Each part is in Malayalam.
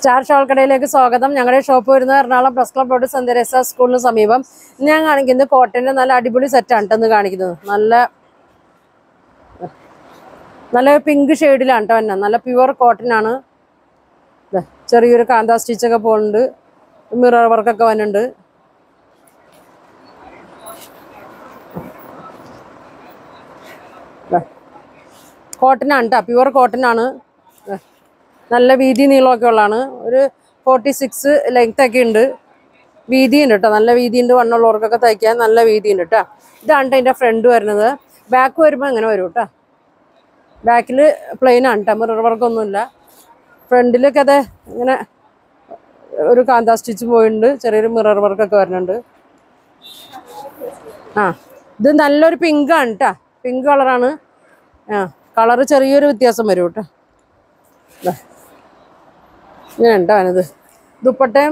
സ്റ്റാർ ഷോൾ കടയിലേക്ക് സ്വാഗതം ഞങ്ങളുടെ ഷോപ്പ് വരുന്നത് Ernakulam press club road saint Teresa സ്കൂളിന് സമീപം ഇന്ന് ഞാൻ കാണിക്കുന്നത് കോട്ടന്റെ നല്ല അടിപൊളി സെറ്റാണ് കേട്ടോ ഇന്ന് കാണിക്കുന്നത് നല്ല നല്ല പിങ്ക് ഷെയ്ഡിലാണ് കേട്ടോ തന്നെ നല്ല പ്യുവർ കോട്ടൺ ആണ് ദേ, ചെറിയൊരു കാന്താ സ്റ്റിച്ചൊക്കെ പോകുന്നുണ്ട് മിറർ വർക്കൊക്കെ വന്നിട്ടുണ്ട് കോട്ടൺ ആണ് കേട്ടോ പ്യുവർ കോട്ടൺ ആണ് ദേ. നല്ല വീതി നീളമൊക്കെ ഉള്ളതാണ് ഒരു ഫോർട്ടി സിക്സ് ലെങ്ത് ഒക്കെ ഉണ്ട് വീതി ഉണ്ട് കേട്ടോ നല്ല വീതി ഉണ്ട് വണ്ണുള്ളവർക്കൊക്കെ തയ്ക്കാൻ നല്ല വീതി ഉണ്ട് കേട്ടോ ഇതാണ് ട്ടോ ഇതിന്റെ ഫ്രണ്ട് വരുന്നത് ബാക്ക് വരുമ്പോൾ ഇങ്ങനെ വരും കേട്ടോ ബാക്കിൽ പ്ലെയിൻ ആണ് കേട്ടോ മിറർ വർക്കൊന്നുമില്ല ഫ്രണ്ടിലൊക്കെ അതെ ഇങ്ങനെ ഒരു കാന്താ സ്റ്റിച്ച് പോയിട്ടുണ്ട് ചെറിയൊരു മിറർ വർക്കൊക്കെ വരുന്നുണ്ട് ആ ഇത് നല്ലൊരു പിങ്ക് ആണ് കേട്ടോ പിങ്ക് കളറാണ് ആ കളറ് ചെറിയൊരു വ്യത്യാസം വരും കേട്ടോ ദാ. ഇങ്ങനെ ഉണ്ടാവനത് ദുപ്പട്ടയും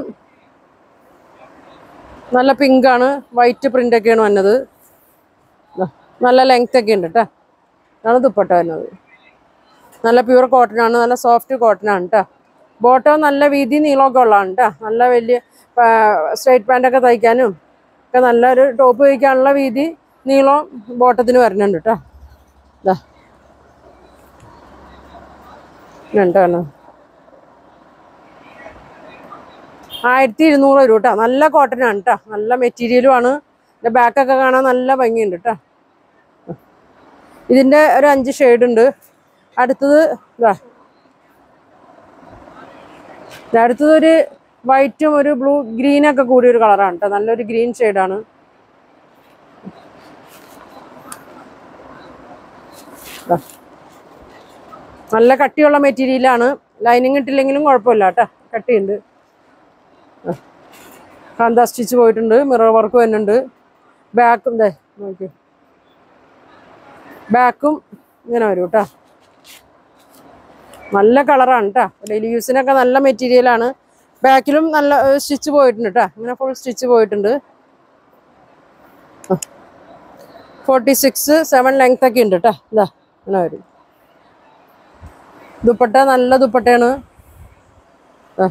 നല്ല പിങ്കാണ് വൈറ്റ് പ്രിന്റ് ഒക്കെയാണ് വന്നത് ദാ. നല്ല ലെങ്ത് ഒക്കെ ഉണ്ട് കേട്ടോ ഇതാണ് ദുപ്പട്ട വരുന്നത് നല്ല പ്യൂർ കോട്ടൺ ആണ് നല്ല സോഫ്റ്റ് കോട്ടൺ ആണ് കേട്ടോ ബോട്ടം നല്ല വീതി നീളമൊക്കെ ഉള്ളതാണ് കേട്ടോ നല്ല വലിയ സ്ട്രൈറ്റ് പാൻ്റ് ഒക്കെ തയ്ക്കാനും ഒക്കെ നല്ലൊരു ടോപ്പ് തയ്ക്കാനുള്ള വീതി നീളം ബോട്ടത്തിന് വരുന്നുണ്ട് കേട്ടോ ഇതാ രണ്ടാണ് ആയിരത്തി ഇരുന്നൂറ് രൂപ കേട്ടോ നല്ല കോട്ടൺ ആണ് കേട്ടോ നല്ല മെറ്റീരിയലും ആണ് ഇതിന്റെ ബാക്കൊക്കെ കാണാൻ നല്ല ഭംഗിയുണ്ട് കേട്ടോ ഇതിന്റെ ഒരു അഞ്ച് ഷെയ്ഡ് ഉണ്ട് അടുത്തത് ഇതാ ഇത് അടുത്തത് ഒരു വൈറ്റും ഒരു ബ്ലൂ ഗ്രീനൊക്കെ കൂടിയ ഒരു കളറാണ് കേട്ടോ നല്ലൊരു ഗ്രീൻ ഷെയ്ഡാണ് നല്ല കട്ടിയുള്ള മെറ്റീരിയലാണ് ലൈനിങ് ഇട്ടില്ലെങ്കിലും കുഴപ്പമില്ല കേട്ടോ കട്ടിയുണ്ട് കാന്താ സ്റ്റിച്ച് പോയിട്ടുണ്ട് മിറർ വർക്ക് വരുന്നുണ്ട് ബാക്കും ദേ നോക്കി ബാക്കും ഇങ്ങനെ വരും കേട്ടോ നല്ല കളറാണ് കേട്ടോ ഡെയിലി യൂസിനൊക്കെ നല്ല മെറ്റീരിയലാണ് ബാക്കിലും നല്ല സ്റ്റിച്ച് പോയിട്ടുണ്ട് കേട്ടോ ഇങ്ങനെ ഫുൾ സ്റ്റിച്ച് പോയിട്ടുണ്ട് ഫോർട്ടി സിക്സ് സെവൻ ലെങ്ത് ഒക്കെ ഉണ്ട് കേട്ടോ ഇതാ ഇങ്ങനെ വരും ദുപ്പട്ട നല്ല ദുപ്പട്ടയാണ് ആ.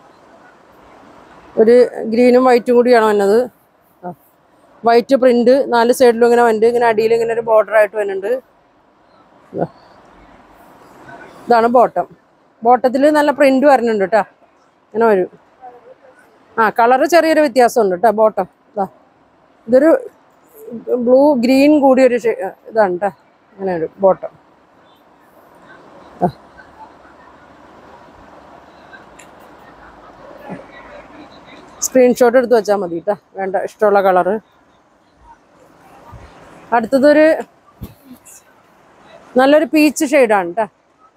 ഒരു ഗ്രീനും വൈറ്റും കൂടിയാണ് വന്നത് വൈറ്റ് പ്രിന്റ് നാല് സൈഡിലും ഇങ്ങനെ വന്നിട്ട് ഇങ്ങനെ അടിയിൽ ഇങ്ങനെ ഒരു ബോർഡർ ആയിട്ട് വരുന്നുണ്ട് ഇതാ. ഇതാണ് ബോട്ടം ബോട്ടത്തിൽ നല്ല പ്രിന്റ് വരുന്നുണ്ട് കേട്ടോ ഇങ്ങനെ വരും ആ കളറ് ചെറിയൊരു വ്യത്യാസമുണ്ട് കേട്ടോ ബോട്ടം ഇതാ ഇതൊരു ബ്ലൂ ഗ്രീൻ കൂടിയൊരു ഷെ- ഇതാണ് കേട്ടോ അങ്ങനെ ഒരു ബോട്ടം സ്ക്രീൻഷോട്ട് എടുത്ത് വെച്ചാൽ മതി കേട്ടോ വേണ്ട ഇഷ്ടമുള്ള കളറ് അടുത്തതൊരു നല്ലൊരു പീച്ച് ഷെയ്ഡാണ് കേട്ടോ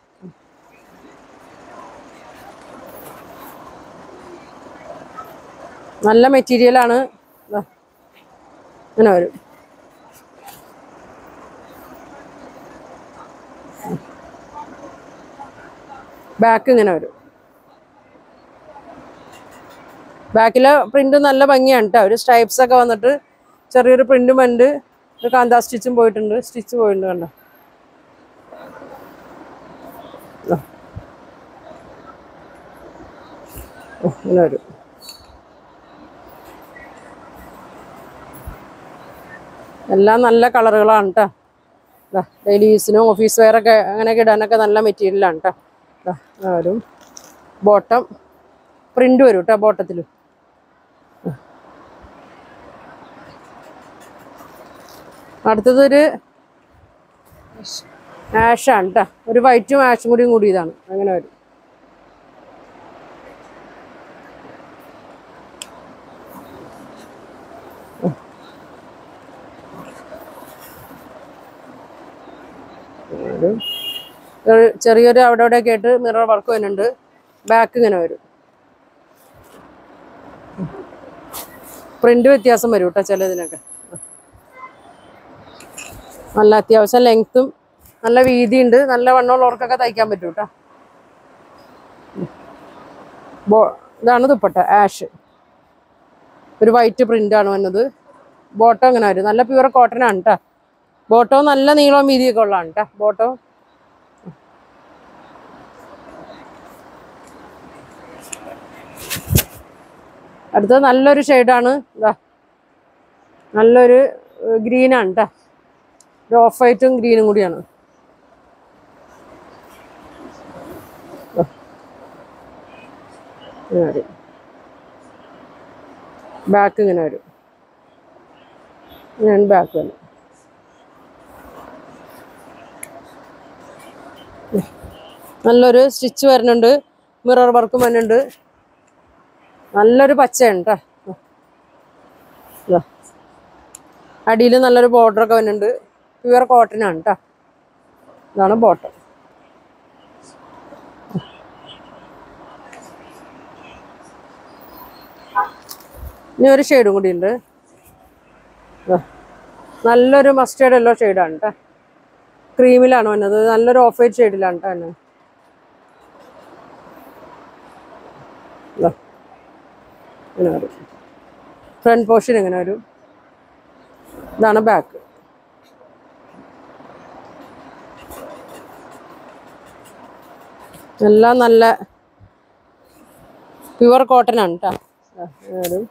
നല്ല മെറ്റീരിയലാണ് ദാ. ഇങ്ങനെ വരും ബാക്ക് ഇങ്ങനെ വരും ബാക്കിലെ പ്രിന്റ് നല്ല ഭംഗിയാണ് കേട്ടോ ഒരു സ്ട്രൈപ്സ് ഒക്കെ വന്നിട്ട് ചെറിയൊരു പ്രിന്റും ഉണ്ട് ഒരു കാന്താ സ്റ്റിച്ചും പോയിട്ടുണ്ട് സ്റ്റിച്ച് പോയിട്ടുണ്ട് കണ്ടോ ദാ. ഓ, ഇങ്ങനെ വരും എല്ലാം നല്ല കളറുകളാണ് കേട്ടോ ഡെയിലി യൂസിനും ഓഫീസ് വെയർ ഒക്കെ അങ്ങനെയൊക്കെ ഇടാനൊക്കെ നല്ല മെറ്റീരിയലാണ് കേട്ടോ വരും ബോട്ടം പ്രിന്റ് വരും കേട്ടോ ബോട്ടത്തിൽ അടുത്തതൊരു ആഷാണ് കേട്ടോ ഒരു വൈറ്റും ആഷും കൂടിയും കൂടി ഇതാണ് അങ്ങനെ വരും ഒരു ഒരു ചെറിയൊരു അവിടെ അവിടെ ഒക്കെ ആയിട്ട് മിറർ വർക്ക് വരുന്നുണ്ട് ബാക്ക് ഇങ്ങനെ വരും പ്രിന്റ് വ്യത്യാസം വരും കേട്ടോ ചിലതിനൊക്കെ നല്ല അത്യാവശ്യം ലെങ്ത്തും നല്ല വീതിയുണ്ട് നല്ല വണ്ണമുള്ളവർക്കൊക്കെ തയ്ക്കാൻ പറ്റും കേട്ടോ ബോ ഇതാണ് ദുപ്പട്ട ആഷ് ഒരു വൈറ്റ് പ്രിന്റ് ആണ് വന്നത് ബോട്ടം ഇങ്ങനെ വരും നല്ല പ്യുവർ കോട്ടൺ ആണ് കേട്ടോ ബോട്ടവും നല്ല നീളവും വീതിയൊക്കെ ഉള്ളതാണ് കേട്ടോ ബോട്ടവും അടുത്തത് നല്ലൊരു ഷെയ്ഡാണ് ഇതാ നല്ലൊരു ഗ്രീനാണ് കേട്ടോ ഒരു ഓഫ് വൈറ്റും ഗ്രീനും കൂടിയാണ് ദാ. ഇങ്ങനെ വരും ബാക്ക് ഇങ്ങനെ വരും ഞാൻ ബാക്ക് വരും നല്ലൊരു സ്റ്റിച്ച് വരുന്നുണ്ട് മിറർ വർക്കും വരുന്നുണ്ട് നല്ലൊരു പച്ചയാണ് കേട്ടോ അടിയിൽ നല്ലൊരു border ഒക്കെ വരുന്നുണ്ട് പ്യുവർ കോട്ടൺ ആണ് കേട്ടോ ഇതാണ് ബോട്ടം ഇനി ഒരു ഷെയ്ഡും കൂടി ഉണ്ട് ദാ. നല്ലൊരു മസ്റ്റേർഡ് യെല്ലോ ഷെയ്ഡാണ് കേട്ടോ ക്രീമിലാണ് വന്നത് നല്ലൊരു ഓഫ് വൈറ്റ് ഷെയ്ഡിലാണ് കേട്ടോ തന്നെ ഇങ്ങനെ വരും ഫ്രണ്ട് പോർഷൻ ഇങ്ങനെ വരും ഇതാണ് ബാക്ക് എല്ലാം നല്ല പ്യുവർ കോട്ടൺ ആണ് കേട്ടോ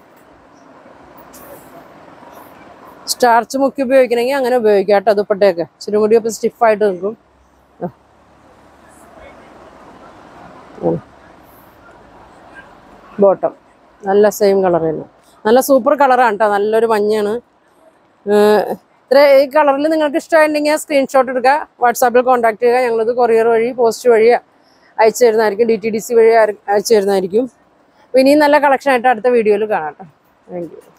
സ്റ്റാർച്ച് മുക്കി ഉപയോഗിക്കണമെങ്കിൽ അങ്ങനെ ഉപയോഗിക്കാം കേട്ടോ ദുപ്പട്ടയൊക്കെ ഇച്ചിരി കൂടി അപ്പോൾ സ്റ്റിഫായിട്ട് നിൽക്കും ബോട്ടം നല്ല സെയിം കളർ തന്നെ നല്ല സൂപ്പർ കളറാണ് കേട്ടോ നല്ലൊരു മഞ്ഞാണ് ഏഹ് ഇത്ര ഈ കളറിൽ നിങ്ങൾക്ക് ഇഷ്ടമായിട്ടുണ്ടെങ്കിൽ സ്ക്രീൻഷോട്ട് എടുക്കുക വാട്സാപ്പിൽ കോൺടാക്ട് ചെയ്യുക ഞങ്ങളിത് കൊറിയർ വഴി പോസ്റ്റ് വഴി അയച്ചു തരുന്നതായിരിക്കും ഡി ടി ഡി സി വഴി അയച്ചു തരുന്നതായിരിക്കും അപ്പോൾ ഇനിയും നല്ല കളക്ഷൻ ആയിട്ട് അടുത്ത വീഡിയോയിൽ കാണാം കേട്ടോ താങ്ക് യു